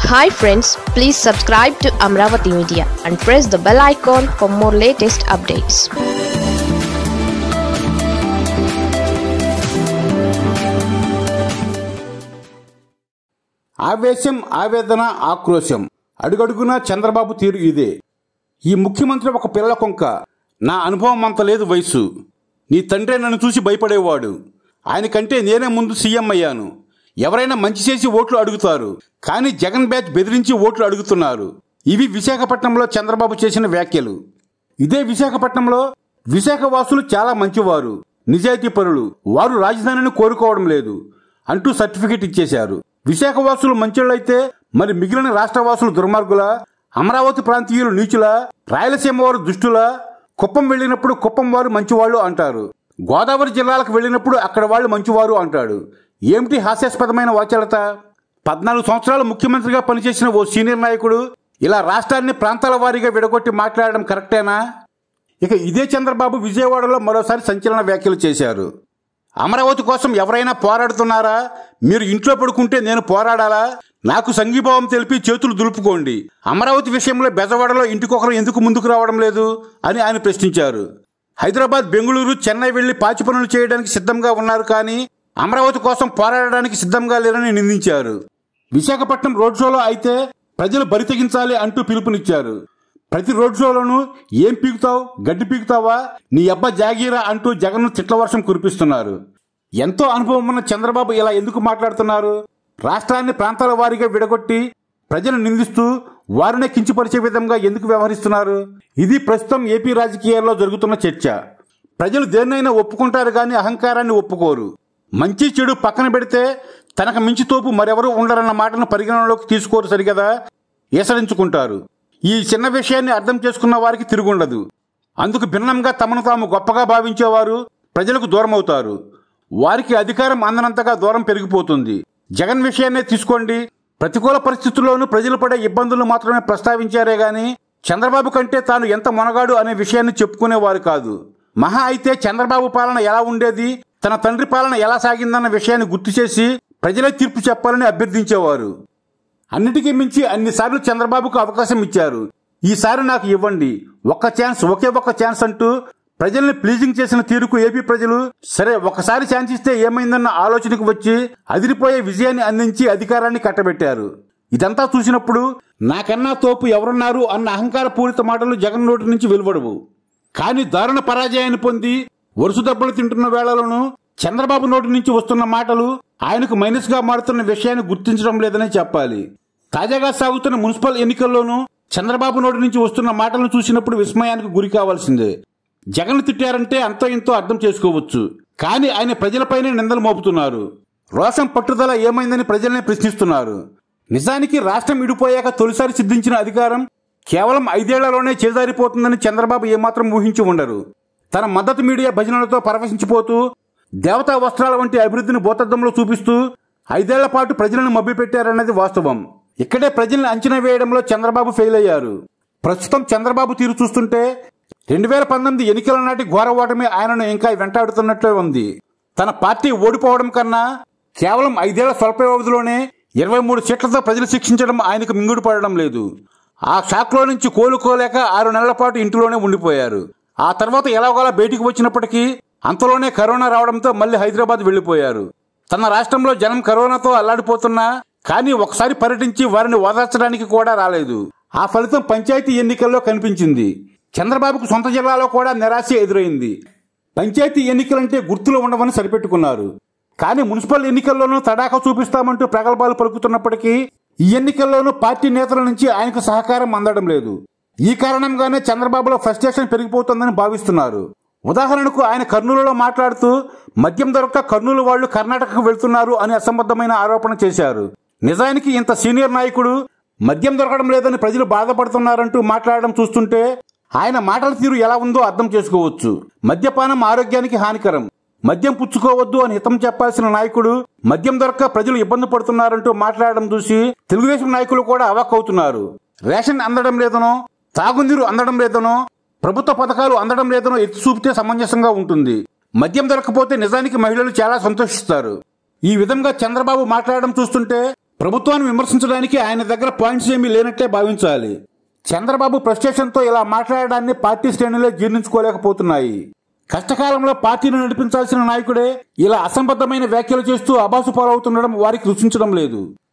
hi friends please subscribe to Amaravati media and press the bell icon for more latest updates ఆవేశం ఆవేదన ఆక్రోశం అడుగడుగునా చంద్రబాబు తీరు ఇదే ఈ ముఖ్యమంత్రి ఒక పిల్లల కొంక నా అనుభవం అంత లేదు వయసు నీ తండ్రే నన్ను చూసి భయపడేవాడు ఆయన కంటే నేనే ముందు సీఎం అయ్యాను ఎవరైనా మంచి చేసి ఓట్లు అడుగుతారు కానీ జగన్ బ్యాచ్ బెదిరించి ఓట్లు అడుగుతున్నారు ఇవి విశాఖపట్నంలో చంద్రబాబు చేసిన వ్యాఖ్యలు ఇదే విశాఖపట్నంలో విశాఖ వాసులు చాలా మంచివారు నిజాయితీ పరులు వారు రాజధానిని కోరుకోవడం లేదు అంటూ సర్టిఫికెట్ ఇచ్చేశారు విశాఖ వాసులు మంచోళ్ళైతే మరి మిగిలిన రాష్ట్ర వాసులు దుర్మార్గుల అమరావతి ప్రాంతీయులు నీచుల రాయలసీమ వారు దుష్టుల కుప్పం వెళ్ళినప్పుడు కుప్పం వారు మంచివాళ్ళు అంటారు గోదావరి జిల్లాలకు వెళ్ళినప్పుడు అక్కడ వాళ్ళు మంచివారు అంటాడు ఏమిటి హాస్యాస్పదమైన వాచాలత పద్నాలుగు సంవత్సరాలు ముఖ్యమంత్రిగా పనిచేసిన ఓ సీనియర్ నాయకుడు ఇలా రాష్ట్రాన్ని ప్రాంతాల వారీగా విడగొట్టి మాట్లాడడం కరెక్టేనా ఇక ఇదే చంద్రబాబు విజయవాడలో మరోసారి సంచలన వ్యాఖ్యలు చేశారు అమరావతి కోసం ఎవరైనా పోరాడుతున్నారా మీరు ఇంట్లో పడుకుంటే నేను పోరాడాలా నాకు సంఘీభావం తెలిపి చేతులు దులుపుకోండి అమరావతి విషయంలో బెజవాడలో ఇంటికొకరు ఎందుకు ముందుకు రావడం లేదు అని ఆయన ప్రశ్నించారు హైదరాబాద్ బెంగళూరు చెన్నై వెళ్లి పాచి పనులు చేయడానికి సిద్ధంగా ఉన్నారు కానీ అమరావతి కోసం పోరాడడానికి సిద్ధంగా లేరని నిందించారు విశాఖపట్నం రోడ్ షోలో అయితే ప్రజలు బరి తెగించాలి అంటూ పిలుపునిచ్చారు ప్రతి రోడ్ షోలోనూ ఏం పీకుతావు గడ్డి పీకుతావా నీ అబ్బ జాగీరా అంటూ జగన్ తిట్ల వర్షం కురిపిస్తున్నారు ఎంతో అనుభవం ఉన్న చంద్రబాబు ఇలా ఎందుకు మాట్లాడుతున్నారు రాష్ట్రాన్ని ప్రాంతాల వారీగా విడగొట్టి ప్రజలు నిందిస్తూ వారినే కించపరిచే విధంగా ఎందుకు వ్యవహరిస్తున్నారు ఇది ప్రస్తుతం ఏపీ రాజకీయాల్లో జరుగుతున్న చర్చ ప్రజలు దేన్నైనా ఒప్పుకుంటారు కానీ అహంకారాన్ని ఒప్పుకోరు మంచి చెడు పక్కన పెడితే తనకు మించి తోపు మరెవరూ ఉండరన్న మాటను పరిగణనలోకి తీసుకోరు సరిగదా ఈసరించుకుంటారు ఈ చిన్న విషయాన్ని అర్థం చేసుకున్న వారికి తిరుగుండదు అందుకు భిన్నంగా తమను తాము గొప్పగా భావించేవారు ప్రజలకు దూరం అవుతారు వారికి అధికారం అందనంతగా దూరం పెరిగిపోతుంది జగన్ విషయాన్నే తీసుకోండి ప్రతికూల పరిస్థితుల్లోనూ ప్రజలు పడే ఇబ్బందులు మాత్రమే ప్రస్తావించారే గాని చంద్రబాబు కంటే తాను ఎంత మొనగాడు అనే విషయాన్ని చెప్పుకునేవారు కాదు మహా అయితే చంద్రబాబు పాలన ఎలా ఉండేది తన తండ్రి పాలన ఎలా సాగిందన్న విషయాన్ని గుర్తు చేసి ప్రజలే తీర్పు చెప్పాలని అభ్యర్థించేవారు అన్నిటికీ మించి అన్నిసార్లు చంద్రబాబుకు అవకాశం ఇచ్చారు ఈసారి నాకు ఇవ్వండి ఒక్క ఛాన్స్ ఒకే ఒక్క ఛాన్స్ అంటూ ప్రజల్ని ప్లీజింగ్ చేసిన తీరుకు ఏపీ ప్రజలు సరే ఒకసారి ఛాన్స్ ఇస్తే ఏమైందన్న ఆలోచనకు వచ్చి అదిరిపోయే విజయాన్ని అందించి అధికారాన్ని కట్టబెట్టారు ఇదంతా చూసినప్పుడు నాకన్నా తోపు ఎవరున్నారు అన్న అహంకార పూరిత మాటలు జగన్ నోటి నుంచి వెలువడవు కానీ దారుణ పరాజయాన్ని పొంది వరుస దెబ్బలు తింటున్న వేళలోనూ చంద్రబాబు నోటి నుంచి వస్తున్న మాటలు ఆయనకు మైనస్ గా మారుతున్న విషయాన్ని గుర్తించడం లేదని చెప్పాలి తాజాగా సాగుతున్న మున్సిపల్ ఎన్నికల్లోనూ చంద్రబాబు నోటి నుంచి వస్తున్న మాటలను చూసినప్పుడు విస్మయానికి గురి కావాల్సిందే జగన్ తిట్టారంటే అంతో ఇంతో అర్థం చేసుకోవచ్చు కానీ ఆయన ప్రజలపైనే నిందలు మోపుతున్నారు రోషం పట్టుదల ఏమైందని ప్రజల్ని ప్రశ్నిస్తున్నారు నిజానికి రాష్ట్రం విడిపోయాక తొలిసారి సిద్ధించిన అధికారం కేవలం ఐదేళ్లలోనే చేజారిపోతుందని చంద్రబాబు ఏమాత్రం ఊహించి ఉండరు తన మద్దతు మీడియా భజనలతో పరవశించిపోతూ దేవతా వస్త్రాల వంటి అభివృద్ధిని భూతద్దంలో చూపిస్తూ ఐదేళ్ల పాటు ప్రజలను మభ్యపెట్టారన్నది వాస్తవం ఇక్కడే ప్రజల్ని అంచనా వేయడంలో చంద్రబాబు ఫెయిల్ అయ్యారు ప్రస్తుతం చంద్రబాబు తీరు చూస్తుంటే రెండు వేల పంతొమ్మిది ఎన్నికల నాటి ఘోర ఓటమి ఆయనను ఇంకా వెంటాడుతున్నట్లే ఉంది తన పార్టీ ఓడిపోవడం కన్నా కేవలం ఐదేళ్ల స్వల్ప వ్యవధిలోనే ఇరవై మూడు సీట్లతో ప్రజలు శిక్షించడం ఆయనకు మింగుడు పడడం లేదు ఆ షాక్లో నుంచి కోలుకోలేక ఆరు నెలల పాటు ఇంటిలోనే ఉండిపోయారు ఆ తర్వాత ఎలాగోలా బయటికి వచ్చినప్పటికీ అంతలోనే కరోనా రావడంతో మళ్ళీ హైదరాబాద్ వెళ్లిపోయారు తన రాష్ట్రంలో జనం కరోనాతో అల్లాడిపోతున్నా కానీ ఒకసారి పర్యటించి వారిని ఓదార్చడానికి కూడా రాలేదు ఆ ఫలితం పంచాయతీ ఎన్నికల్లో కనిపించింది చంద్రబాబుకు సొంత జిల్లాలో కూడా నిరాశ ఎదురైంది పంచాయతీ ఎన్నికలంటే గుర్తులు ఉండవని సరిపెట్టుకున్నారు కానీ మున్సిపల్ ఎన్నికల్లోనూ తడాఖా చూపిస్తామంటూ ప్రగల్భాలు పలుకుతున్నప్పటికీ ఈ ఎన్నికల్లోనూ పార్టీ నేతల నుంచి ఆయనకు సహకారం అందడం లేదు ఈ కారణంగానే చంద్రబాబులో ఫ్రస్ట్రేషన్ పెరిగిపోతుందని భావిస్తున్నారు ఉదాహరణకు ఆయన కర్నూలులో మాట్లాడుతూ మద్యం దొరక్క కర్నూలు వాళ్లు కర్ణాటకకు వెళ్తున్నారు అని అసంబద్ధమైన ఆరోపణ చేశారు నిజానికి ఇంత సీనియర్ నాయకుడు మద్యం దొరకడం లేదని ప్రజలు బాధపడుతున్నారంటూ మాట్లాడడం చూస్తుంటే ఆయన మాటల తీరు ఎలా ఉందో అర్థం చేసుకోవచ్చు మద్యపానం ఆరోగ్యానికి హానికరం మద్యం పుచ్చుకోవద్దు అని హితం చెప్పాల్సిన నాయకుడు మద్యం దొరక్క ప్రజలు ఇబ్బంది పడుతున్నారంటూ మాట్లాడడం చూసి తెలుగుదేశం నాయకులు కూడా అవాక్కవుతున్నారు రేషన్ అందడం లేదనో తాగునీరు అందడం లేదనో ప్రభుత్వ పథకాలు అందడం లేదనో ఎత్తి చూపితే సమంజసంగా ఉంటుంది మద్యం దొరకపోతే నిజానికి మహిళలు చాలా సంతోషిస్తారు ఈ విధంగా చంద్రబాబు మాట్లాడడం చూస్తుంటే ప్రభుత్వాన్ని విమర్శించడానికి ఆయన దగ్గర పాయింట్స్ ఏమీ లేనట్లే భావించాలి చంద్రబాబు ఫ్రస్ట్రేషన్తో ఇలా మాట్లాడడాన్ని పార్టీ శ్రేణులే జీర్ణించుకోలేకపోతున్నాయి కష్టకాలంలో పార్టీని నడిపించాల్సిన నాయకుడే ఇలా అసంబద్ధమైన వ్యాఖ్యలు చేస్తూ అబాసు పాలవుతుండడం వారికి రుచించడం లేదు